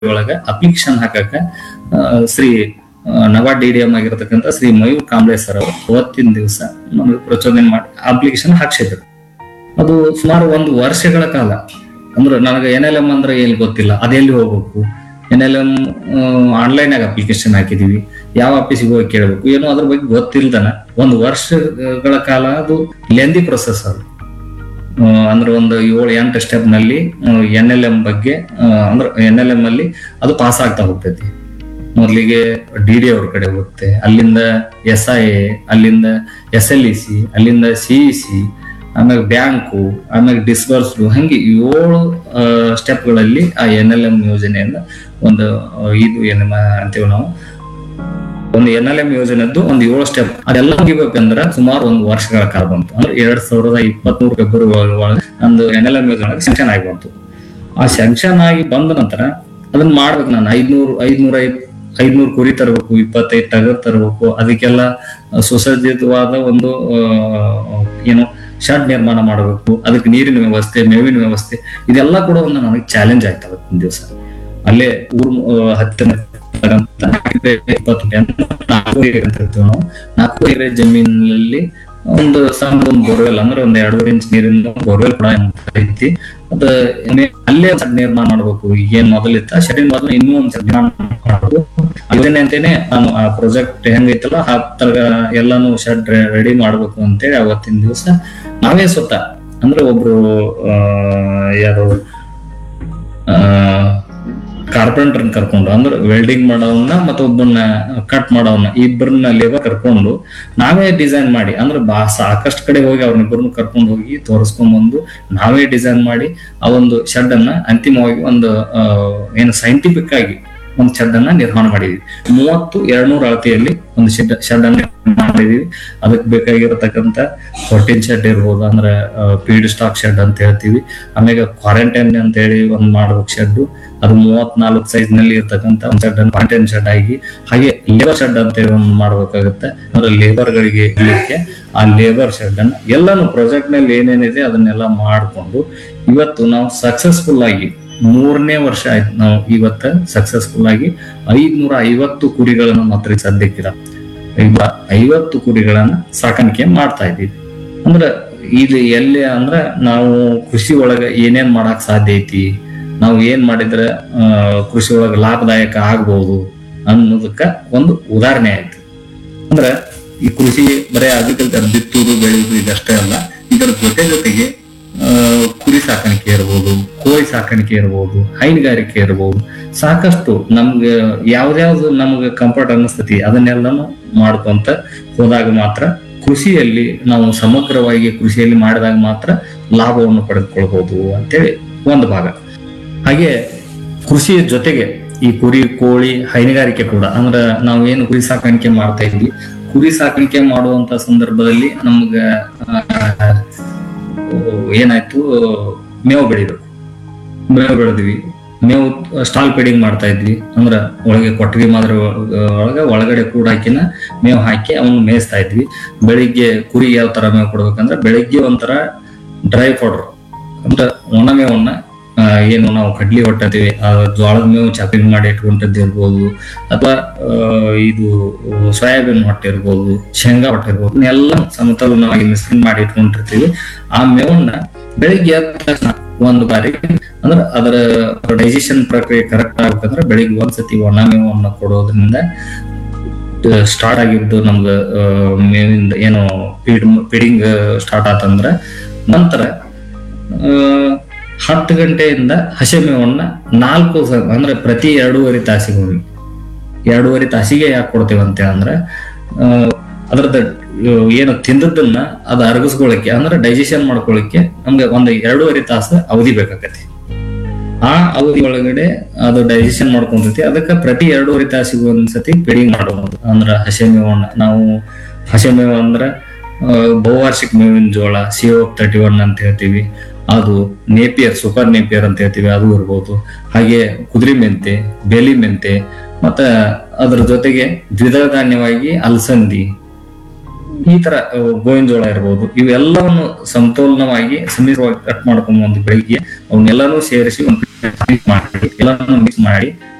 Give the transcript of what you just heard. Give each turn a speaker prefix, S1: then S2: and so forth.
S1: ಒಳಗ ಅಪ್ಲಿಕೇಶನ್ ಹಾಕಕ ಆ, ಶ್ರೀ ನವಾ ಡಿ ಡಿ ಎಂ ಆಗಿರತಕ್ಕಂತ ಶ್ರೀ ಮಯೂರ್ ಕಾಂಬ್ಳೆ ಸರ್ ಅವರು ಅವತ್ತಿನ ದಿವಸ ನಮಗೆ ಪ್ರಚೋದನೆ ಮಾಡಿ ಅಪ್ಲಿಕೇಶನ್ ಹಾಕ್ಸಿದ್ರು ಅದು ಸುಮಾರು ಒಂದು ವರ್ಷಗಳ ಕಾಲ ಅಂದ್ರೆ ನನಗೆ ಎನ್ ಎಲ್ ಎಂ ಅಂದ್ರೆ ಏನ್ ಗೊತ್ತಿಲ್ಲ ಅದೆಲ್ಲಿ ಹೋಗ್ಬೇಕು ಎನ್ ಎಲ್ ಎಂ ಆನ್ಲೈನ್ ಆಗ ಅಪ್ಲಿಕೇಶನ್ ಹಾಕಿದೀವಿ ಯಾವ ಆಫೀಸಿಗೆ ಹೋಗಿ ಕೇಳಬೇಕು ಏನೋ ಅದ್ರ ಬಗ್ಗೆ ಗೊತ್ತಿಲ್ದನ ಒಂದು ವರ್ಷಗಳ ಕಾಲ ಅದು ಲೆಂದಿ ಪ್ರೊಸೆಸ್ ಅದು ಆ, ಅಂದ್ರೆ ಒಂದು ಏಳು ಎಂಟು ಸ್ಟೆಪ್ ನಲ್ಲಿ ಎನ್ ಎಲ್ ಎಂ ಬಗ್ಗೆ ಆ, ಅಂದ್ರೆ ಎನ್ ಎಲ್ ಎಂ ಅಲ್ಲಿ ಅದು ಪಾಸ್ ಆಗ್ತಾ ಹೋಗ್ತೈತಿ ಮೊದಲಿಗೆ ಡಿ ಡಿ ಅವ್ರ ಕಡೆ ಹೋಗುತ್ತೆ ಅಲ್ಲಿಂದ ಎಸ್ ಐ ಎ ಅಲ್ಲಿಂದ ಎಸ್ ಎಲ್ ಇ ಸಿ ಅಲ್ಲಿಂದ ಸಿಇ ಸಿ ಆಮೇಲೆ ಬ್ಯಾಂಕು ಆಮೇಲೆ ಡಿಸ್ಬರ್ಸ್ಡು ಹಂಗೆ ಏಳು ಸ್ಟೆಪ್ಗಳಲ್ಲಿ ಆ ಎನ್ ಎಲ್ ಎಂ ಯೋಜನೆಯನ್ನ ಒಂದು ಆ, ಇದು ಏನು ಅಂತೀವಿ ನಾವು ಒಂದು ಎನ್ ಎಲ್ ಎಂ ಯೋಜನೆದ್ದು ಒಂದು ಏಳು ಸ್ಟೆಪ್ ಅದೆಲ್ಲ ಮುಗಿಬೇಕಂದ್ರ ಸುಮಾರು ಒಂದು ವರ್ಷಗಳ ಕಾಲ ಬಂತು ಅಂದ್ರೆ ಎರಡ್ ಸಾವಿರದ ಇಪ್ಪತ್ಮೂರು ಫೆಬ್ರವರಿ ಒಳಗೆ ಒಂದು ಎನ್ ಎಲ್ ಎಂ ಯೋಜನೆ ಸ್ಯಾಂಕ್ಷನ್ ಆಗಿ ಬಂತು ಆ ಸ್ಯಾಂಕ್ಷನ್ ಆಗಿ ಬಂದ ನಂತರ ಅದನ್ನ ಮಾಡ್ಬೇಕು ನಾನು ಐದ್ನೂರು ಐದ್ನೂರ ಐದ್ನೂರು ಕುರಿ ತರಬೇಕು ಇಪ್ಪತ್ತೈದು ಟಗರ್ ತರಬೇಕು ಅದಕ್ಕೆಲ್ಲ ಸುಸಜ್ಜಿತವಾದ ಒಂದು ಆ, ಏನು ಶೆಡ್ ನಿರ್ಮಾಣ ಮಾಡಬೇಕು ಅದಕ್ಕೆ ನೀರಿನ ವ್ಯವಸ್ಥೆ ಮೇವಿನ ವ್ಯವಸ್ಥೆ ಇದೆಲ್ಲ ಕೂಡ ಒಂದು ನನಗೆ ಚಾಲೆಂಜ್ ಆಯ್ತು ಅವತ್ತಿನ ದಿವಸ ಅಲ್ಲೇ ಊರ್ ಆ, ಹತ್ತಿರ ಇರ್ತಕ್ಕಂಥ ಇಪ್ಪತ್ತು ನಾಲ್ಕು ಎಕರೆ ಅಂತ ಹೇಳ್ತೀವಿ ನಾವು ನಾಲ್ಕು ಎಕರೆ ಜಮೀನಲ್ಲಿ ಒಂದು ಸಣ್ಣ ಒಂದು ಬೋರ್ವೆಲ್ ಅಂದ್ರೆ ಒಂದ್ ಎರಡೂವರೆ ಇಂಚ್ ನೀರಿನ ಬೋರ್ವೆಲ್ ಕೂಡ ಐತಿ ಅದ ಏನೇ ಅಲ್ಲೇ ಒಂದ್ ಸೆಡ್ ನಿರ್ಮಾಣ ಮಾಡ್ಬೇಕು ಏನ್ ಮೊದಲಿತ್ತ ಶೆಡಿನ ಮೊದಲು ಇನ್ನೂ ಒಂದ್ ಸೆಡ್ ನಿರ್ಮಾಣ ಮಾಡ್ಬೇಕು ಯೋಜನೆ ಅಂತೇನೆ ನಾನು ಆ ಪ್ರಾಜೆಕ್ಟ್ ಹೆಂಗೈತಲ್ಲ ಆ ತರ ಎಲ್ಲಾನು ಶೆಡ್ ರೆಡಿ ಮಾಡ್ಬೇಕು ಅಂತೇಳಿ ಅವತ್ತಿನ ದಿವಸ ನಾವೇ ಸ್ವತಃ ಅಂದ್ರೆ ಒಬ್ರು ಆ, ಯಾರು ಕಾರ್ಪೆಂಟರ್ ಕರ್ಕೊಂಡು ಅಂದ್ರೆ ವೆಲ್ಡಿಂಗ್ ಮಾಡೋವನ್ನ ಮತ್ತೊಬ್ಬನ್ನ ಕಟ್ ಮಾಡೋವನ್ನ ಇಬ್ಬರನ್ನ ಲೇಬರ್ ಕರ್ಕೊಂಡು ನಾವೇ ಡಿಸೈನ್ ಮಾಡಿ ಅಂದ್ರೆ ಬಾ ಸಾಕಷ್ಟು ಕಡೆ ಹೋಗಿ ಅವ್ರನ್ನಿಬ್ಬರನ್ನ ಕರ್ಕೊಂಡು ಹೋಗಿ ತೋರಿಸ್ಕೊಂಡ್ ಬಂದು ನಾವೇ ಡಿಸೈನ್ ಮಾಡಿ ಆ ಒಂದು ಶೆಡ್ ಅನ್ನ ಅಂತಿಮವಾಗಿ ಒಂದು ಆ, ಏನು ಸೈಂಟಿಫಿಕ್ ಆಗಿ ಒಂದು ಶೆಡ್ ಅನ್ನ ನಿರ್ಮಾಣ ಮಾಡಿದ್ವಿ ಮೂವತ್ತು ಎರಡ್ನೂರ ಅಳತೆಯಲ್ಲಿ ಒಂದು ಶೆಡ್ ಶೆಡ್ ಅನ್ನ ನಿರ್ಮಾಣ ಮಾಡಿದೀವಿ ಅದಕ್ಕೆ ಬೇಕಾಗಿರತಕ್ಕಂತ ಫೋರ್ಟೀನ್ ಶೆಡ್ ಇರ್ಬೋದು ಅಂದ್ರೆ ಫೀಡ್ ಸ್ಟಾಕ್ ಶೆಡ್ ಅಂತ ಹೇಳ್ತೀವಿ ಆಮೇಲೆ ಕ್ವಾರಂಟೈನ್ ಅಂತ ಹೇಳಿ ಒಂದ್ ಮಾಡ್ಬೇಕು ಶೆಡ್ ಅದು ಮೂವತ್ನಾಲ್ಕು ಸೈಜ್ ನಲ್ಲಿ ಇರ್ತಕ್ಕಂತ ಒಂದು ಶೆಡ್ ಅನ್ನು ಕ್ವಾರಂಟೈನ್ ಶೆಡ್ ಆಗಿ ಹಾಗೆ ಲೇಬರ್ ಶೆಡ್ ಅಂತ ಹೇಳಿ ಒಂದು ಮಾಡ್ಬೇಕಾಗುತ್ತೆ ಅಂದ್ರೆ ಲೇಬರ್ ಗಳಿಗೆ ಇರ್ಲಿಕ್ಕೆ ಆ ಲೇಬರ್ ಶೆಡ್ ಅನ್ನ ಎಲ್ಲಾನು ಪ್ರಾಜೆಕ್ಟ್ ನಲ್ಲಿ ಏನೇನಿದೆ ಅದನ್ನೆಲ್ಲ ಮಾಡ್ಕೊಂಡು ಇವತ್ತು ನಾವು ಸಕ್ಸಸ್ಫುಲ್ ಆಗಿ ಮೂರನೇ ವರ್ಷ ಆಯ್ತು ನಾವು ಇವತ್ತ ಸಕ್ಸಸ್ಫುಲ್ ಆಗಿ ಐದ್ನೂರ ಐವತ್ತು ಕುರಿಗಳನ್ನು ಮಾತ್ರ ಸದ್ಯಕ್ಕಿರ ಈಗ ಐವತ್ತು ಕುರಿಗಳನ್ನ ಸಾಕಾಣಿಕೆ ಮಾಡ್ತಾ ಇದ್ದೀವಿ ಅಂದ್ರ ಇದು ಎಲ್ಲಿ ಅಂದ್ರ ನಾವು ಕೃಷಿ ಒಳಗ ಏನೇನ್ ಮಾಡಕ್ ಸಾಧ್ಯ ಐತಿ ನಾವು ಏನ್ ಮಾಡಿದ್ರೆ ಆ, ಕೃಷಿ ಒಳಗ ಲಾಭದಾಯಕ ಆಗ್ಬಹುದು ಅನ್ನೋದಕ್ಕ ಒಂದು ಉದಾಹರಣೆ ಆಯ್ತು ಅಂದ್ರ ಈ ಕೃಷಿ ಬರೇ ಅಗ್ರಿಕಲ್ಚರ್ ಬಿತ್ತುವುದು ಬೆಳೆಯುವುದು ಇದಷ್ಟೇ ಅಲ್ಲ ಇದರ ಜೊತೆ ಜೊತೆಗೆ ಆ, ಕುರಿ ಸಾಕಾಣಿಕೆ ಇರ್ಬೋದು ಕೋಳಿ ಸಾಕಾಣಿಕೆ ಇರ್ಬೋದು ಹೈನುಗಾರಿಕೆ ಇರ್ಬೋದು ಸಾಕಷ್ಟು ನಮ್ಗೆ ಯಾವ್ದ್ಯಾವ್ದು ನಮ್ಗೆ ಕಂಫರ್ಟ್ ಅನಿಸ್ತತಿ ಅದನ್ನೆಲ್ಲಾನು ಮಾಡ್ಕೊಂತ ಹೋದಾಗ ಮಾತ್ರ ಕೃಷಿಯಲ್ಲಿ ನಾವು ಸಮಗ್ರವಾಗಿ ಕೃಷಿಯಲ್ಲಿ ಮಾಡಿದಾಗ ಮಾತ್ರ ಲಾಭವನ್ನು ಪಡೆದುಕೊಳ್ಬಹುದು ಅಂತೇಳಿ ಒಂದು ಭಾಗ ಹಾಗೆ ಕೃಷಿಯ ಜೊತೆಗೆ ಈ ಕುರಿ ಕೋಳಿ ಹೈನುಗಾರಿಕೆ ಕೂಡ ಅಂದ್ರೆ ನಾವು ಏನು ಕುರಿ ಸಾಕಾಣಿಕೆ ಮಾಡ್ತಾ ಇದ್ವಿ ಕುರಿ ಸಾಕಾಣಿಕೆ ಮಾಡುವಂತ ಸಂದರ್ಭದಲ್ಲಿ ನಮ್ಗ ಆ, ಏನಾಯ್ತು ಮೇವು ಬೆಳಿಬೇಕು ಮೇವು ಬೆಳೆದ್ವಿ ಮೇವು ಸ್ಟಾಲ್ ಫೀಡಿಂಗ್ ಮಾಡ್ತಾ ಇದ್ವಿ ಅಂದ್ರ ಒಳಗೆ ಕೊಟ್ಟಿಗೆ ಮಾದರಿ ಒಳಗೆ ಒಳಗಡೆ ಕೂಡ ಹಾಕಿನ ಮೇವು ಹಾಕಿ ಅವನ್ನ ಮೇಯಿಸ್ತಾ ಇದ್ವಿ ಬೆಳಿಗ್ಗೆ ಕುರಿ ಯಾವ ತರ ಮೇವು ಕೊಡ್ಬೇಕಂದ್ರೆ ಬೆಳಿಗ್ಗೆ ಒಂಥರ ಡ್ರೈ ಪೌಡರ್ ಅಂದ್ರೆ ಒಣ ಮೇವನ್ನ ಆ, ಏನು ನಾವು ಕಡ್ಲಿ ಹೊಟ್ಟತೀವಿ ಆ ಜೋಳದ ಮೇವು ಚಾಪಿಂಗ್ ಮಾಡಿ ಇಟ್ಕೊಂಡದ್ದು ಇರ್ಬೋದು ಅಥವಾ ಇದು ಸೋಯಾಬೀನ್ ಹೊಟ್ಟೆ ಇರ್ಬೋದು ಶೇಂಗಾ ಹೊಟ್ಟೆ ಇರ್ಬೋದು ಎಲ್ಲ ಸಮತೋಲನವಾಗಿ ಮಿಶ್ರಣ ಮಾಡಿ ಇಟ್ಕೊಂಡಿರ್ತೀವಿ ಆ ಮೇವನ್ನ ಬೆಳಿಗ್ಗೆ ಎದ್ದ ತಕ್ಷಣ ಒಂದು ಬಾರಿ ಅಂದ್ರೆ ಅದರ ಡೈಜೆಷನ್ ಪ್ರಕ್ರಿಯೆ ಕರೆಕ್ಟ್ ಆಗ್ಬೇಕಂದ್ರೆ ಬೆಳಿಗ್ಗೆ ಒಂದ್ಸತಿ ಒಣ ಮೇವನ್ನ ಕೊಡೋದ್ರಿಂದ ಸ್ಟಾರ್ಟ್ ಆಗಿದ್ದು ನಮ್ಗೆ ಆ, ಮೇವಿಂದ ಏನು ಫೀಡ್ ಫೀಡಿಂಗ್ ಸ್ಟಾರ್ಟ್ ಆತಂದ್ರ ನಂತರ ಆ, ಹತ್ತು ಗಂಟೆಯಿಂದ ಹಸೆ ಮೇವನ್ನ ನಾಲ್ಕು ಸ- ಅಂದ್ರೆ ಪ್ರತಿ ಎರಡೂವರೆ ತಾಸಿಗೆ ಹೋಗಿ ಎರಡೂವರೆ ತಾಸಿಗೆ ಯಾಕೆ ಕೊಡ್ತೇವೆ ಅಂತ ಅಂದ್ರೆ ಆ, ಅದ್ರದ್ದು ಆ, ಏನು ತಿಂದದ್ದನ್ನ ಅದು ಅರಗಿಸ್ಕೊಳ್ಳಿಕ್ಕೆ ಅಂದ್ರೆ ಡೈಜೆಷನ್ ಮಾಡ್ಕೊಳ್ಳಿಕ್ಕೆ ನಮ್ಗೆ ಒಂದು ಎರಡೂವರೆ ತಾಸು ಅವಧಿ ಬೇಕಾಗತ್ತೆ ಆ ಅವಧಿ ಒಳಗಡೆ ಅದು ಡೈಜೆಷನ್ ಮಾಡ್ಕೊಂತೈತಿ ಅದಕ್ಕೆ ಪ್ರತಿ ಎರಡೂವರೆ ತಾಸಿಗೆ ಒಂದ್ಸತಿ ಫೀಡಿಂಗ್ ಮಾಡೋದು ಅಂದ್ರ ಹಸೆ ಮೇವನ್ನ ನಾವು ಹಸೆ ಮೇವು ಅಂದ್ರ ಆ, ಬಹುವಾರ್ಷಿಕ ಮೇವಿನ ಜೋಳ ಸಿಒ ತರ್ಟಿ ಒನ್ ಅಂತ ಹೇಳ್ತೀವಿ ಅದು ನೇಪಿಯರ್ ಸೂಪರ್ ನೇಪಿಯರ್ ಅಂತ ಹೇಳ್ತೀವಿ ಅದು ಇರ್ಬೋದು ಹಾಗೆ ಕುದುರೆ ಮೆಂತೆ ಬೇಲಿ ಮೆಂತೆ ಮತ್ತ ಅದ್ರ ಜೊತೆಗೆ ದ್ವಿದಳ ಧಾನ್ಯವಾಗಿ ಅಲಸಂದಿ ಈ ತರ ಆ, ಗೋವಿನ ಜೋಳ ಇರ್ಬೋದು ಇವೆಲ್ಲವನ್ನು ಸಮತೋಲನವಾಗಿ ಸಮ್ಮಿಶ್ರವಾಗಿ ಕಟ್ ಮಾಡ್ಕೊಂಡ್ ಒಂದು ಬೆಳಿಗ್ಗೆ ಅವನ್ನೆಲ್ಲಾನು ಸೇರಿಸಿ ಒಂದು ಮಾಡಿ ಎಲ್ಲಾನು ಮಿಕ್ಸ್ ಮಾಡಿ